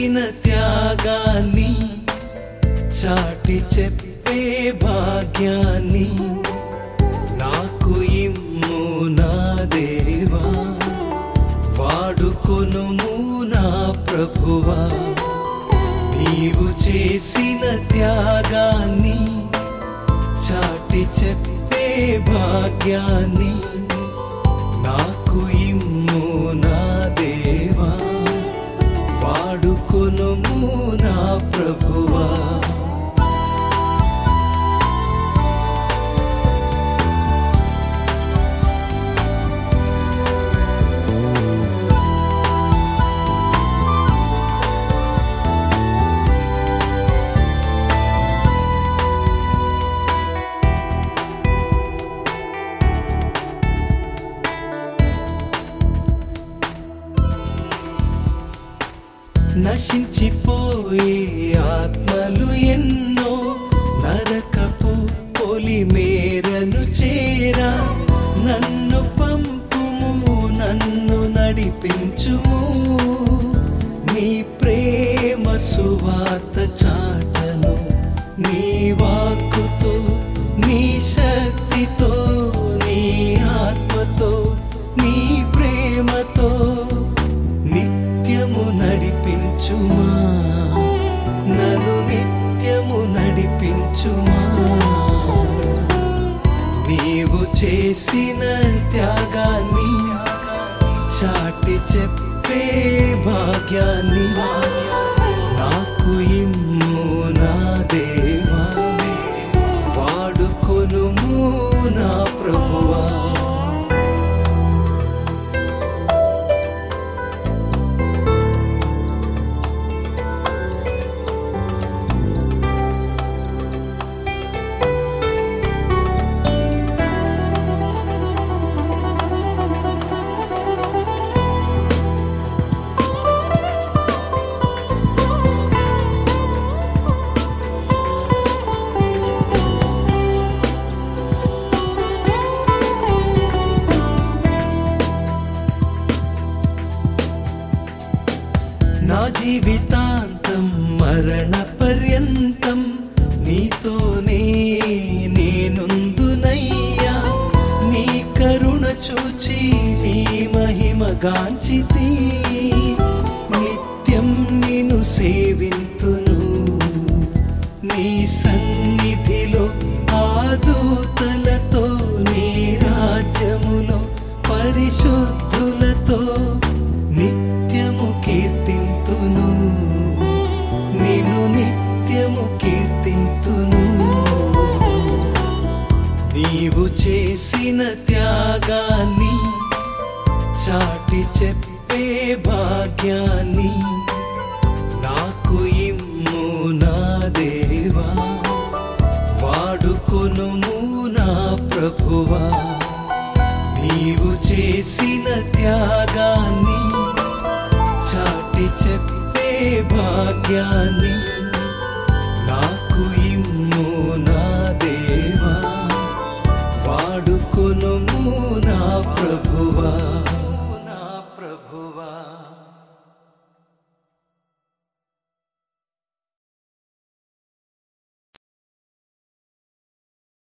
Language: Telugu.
చేసిన త్యాగాన్ని చాటి చెప్పే భాగ్యాన్ని నాకు ఇమ్ము నా దేవా వాడుకొనుము నా ప్రభువా నీవు చేసిన త్యాగాన్ని చాటి చెప్పే భాగ్యాన్ని నాకు ఇమ్ము నా దేవా వాడుకొనుము నా ప్రభువా నశించిపోయే ఆత్మలు ఎన్నో నరకపు పొలి మేరను చేరా నన్ను పంపుము నన్ను నడిపించుము నీ ప్రేమ సువాత చాటను నీ వాక్కుతో నీ శక్తితో నీ ఆత్మతో నీ ప్రేమతో నిత్యము నడిపించుమా నన్ను నిత్యము నడిపించుమా నీవు చేసిన త్యాగాన్ని చాటి చెప్పే భాగ్యాన్ని నాకు ఇమ్ము నా దేవా వాడుకొనుము నా ప్రభువా నా జీవితాంతం మరణ పర్యంతం నీతోనే నేనుందునయ్యా నీ కరుణ చూచి నీ మహిమ గాంచితి నిత్యం నిన్ను సేవింతును నీ సన్నిధిలో ఆదూతలతో నీ రాజ్యములో పరిశుద్ధులతో నిత్యము కీర్తింతును నిన్ను నిత్యము కీర్తింతును నీవు చేసిన త్యాగాన్ని చాటి చెప్పే భాగ్యాన్ని నాకు ఇమ్ము నా దేవా వాడుకొనుము నా ప్రభువా నీవు చేసిన త్యాగాన్ని చాటి చెప్పే భాగ్యాన్ని నాకు ఇమ్ము నా దేవా వాడుకొనుము నా ప్రభువా